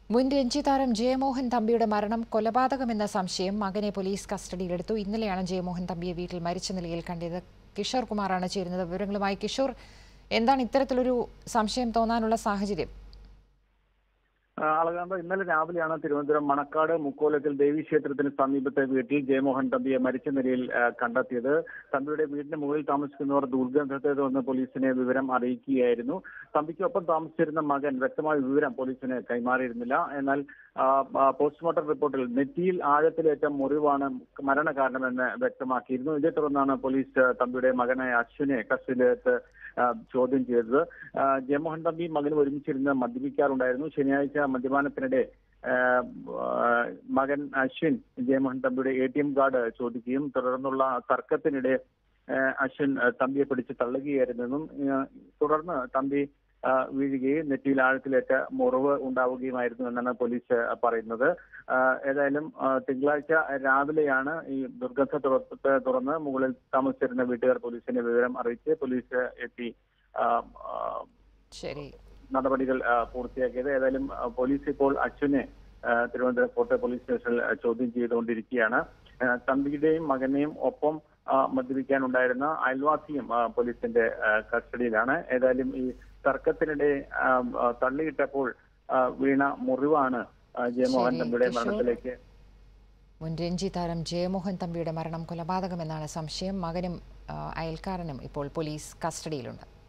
മുൻ രഞ്ജി താരം ജയമോഹൻ തമ്പിയുടെ മരണം കൊലപാതകമെന്ന സംശയം മകനെ പോലീസ് കസ്റ്റഡിയിലെടുത്തു ഇന്നലെയാണ് ജയമോഹൻ തമ്പിയെ വീട്ടിൽ മരിച്ച നിലയിൽ കണ്ടത് കിഷോർ കുമാറാണ് ചേരുന്നത് വിവരങ്ങളുമായി കിഷോർ എന്താണ് ഇത്തരത്തിലൊരു സംശയം തോന്നാനുള്ള സാഹചര്യം അളകാന്ത ഇന്നലെ രാവിലെയാണ് തിരുവനന്തപുരം മണക്കാട് മുക്കോലത്തിൽ ദേവീക്ഷേത്രത്തിന് സമീപത്തെ വീട്ടിൽ ജയമോഹൻ തമ്പിയെ മരിച്ച നിലയിൽ ആ, കണ്ടെത്തിയത് തമ്പിയുടെ വീടിന് മുകളിൽ താമസിക്കുന്നവർ ദുർഗന്ധത്തെ തുടർന്ന് പോലീസിനെ വിവരം അറിയിക്കുകയായിരുന്നു തമ്പിക്കൊപ്പം താമസിച്ചിരുന്ന മകൻ വ്യക്തമായ വിവരം പോലീസിന് കൈമാറിയിരുന്നില്ല എന്നാൽ ആ, ആ, പോസ്റ്റ്മോർട്ടം റിപ്പോർട്ടിൽ നെറ്റിയിൽ ആഴത്തിലേറ്റ മുറിവാണ് മരണകാരണമെന്ന് വ്യക്തമാക്കിയിരുന്നു ഇതേ തുടർന്നാണ് പോലീസ് തമ്പിയുടെ മകനായ അശ്വിനെ കസ്റ്റഡിയിലെടുത്ത് ആ, ചോദ്യം ചെയ്തത് ആ, ജയമോഹൻ തമ്പി മകൻ ഒരുമിച്ചിരുന്ന് മദ്യപിക്കാറുണ്ടായിരുന്നു ശനിയാഴ്ച മദ്യപാനത്തിനിടെ ആ, ആ, മകൻ അശ്വിൻ ജയമോഹൻ തമ്പിയുടെ എ ടി എം കാർഡ് ചോദിക്കുകയും തുടർന്നുള്ള തർക്കത്തിനിടെ ആ, അശ്വിൻ ആ, തമ്പിയെ പിടിച്ച് തള്ളുകയായിരുന്നെന്നും ആ, തുടർന്ന് തമ്പി ആ, വീഴുകയും നെറ്റിയിൽ ആഴത്തിലേറ്റ മുറിവ് ഉണ്ടാവുകയുമായിരുന്നു എന്നാണ് പോലീസ് പറയുന്നത് ആ, ഏതായാലും ആ, തിങ്കളാഴ്ച രാവിലെയാണ് ഈ ദുർഗന്ധ തുറ- തുറന്ന് മുകളിൽ താമസിച്ചിരുന്ന വീട്ടുകാർ പോലീസിനെ വിവരം അറിയിച്ച് പോലീസ് എത്തി ആ, ആ, ശരി നടപടികൾ ആ, പൂർത്തിയാക്കിയത് ഏതായാലും ആ, പോലീസ് ഇപ്പോൾ അച്ഛനെ ആ, തിരുവനന്തപുരം ഫോർട്ട് പോലീസ് സ്റ്റേഷനിൽ ആ, ചോദ്യം ചെയ്തുകൊണ്ടിരിക്കുകയാണ് ആ, തമ്പിയുടെയും മകനെയും ഒപ്പം ആ, മദ്യപിക്കാനുണ്ടായിരുന്ന അയൽവാസിയും ആ, പോലീസിന്റെ ആ, കസ്റ്റഡിയിലാണ് ഏതായാലും ഈ തർക്കത്തിനിടെ ആ, ആ, തള്ളിയിട്ടപ്പോൾ ആ, വീണ മുറിവാണ് ആ, ജയമോഹൻ ശരി, തമ്പിയുടെ കിഷോർ. മരണത്തിലേക്ക് മുൻ രഞ്ജി താരം ജയമോഹൻ തമ്പിയുടെ മരണം കൊലപാതകമെന്നാണ് സംശയം മകനും ആ, അയൽക്കാരനും ഇപ്പോൾ പോലീസ് കസ്റ്റഡിയിലുണ്ട്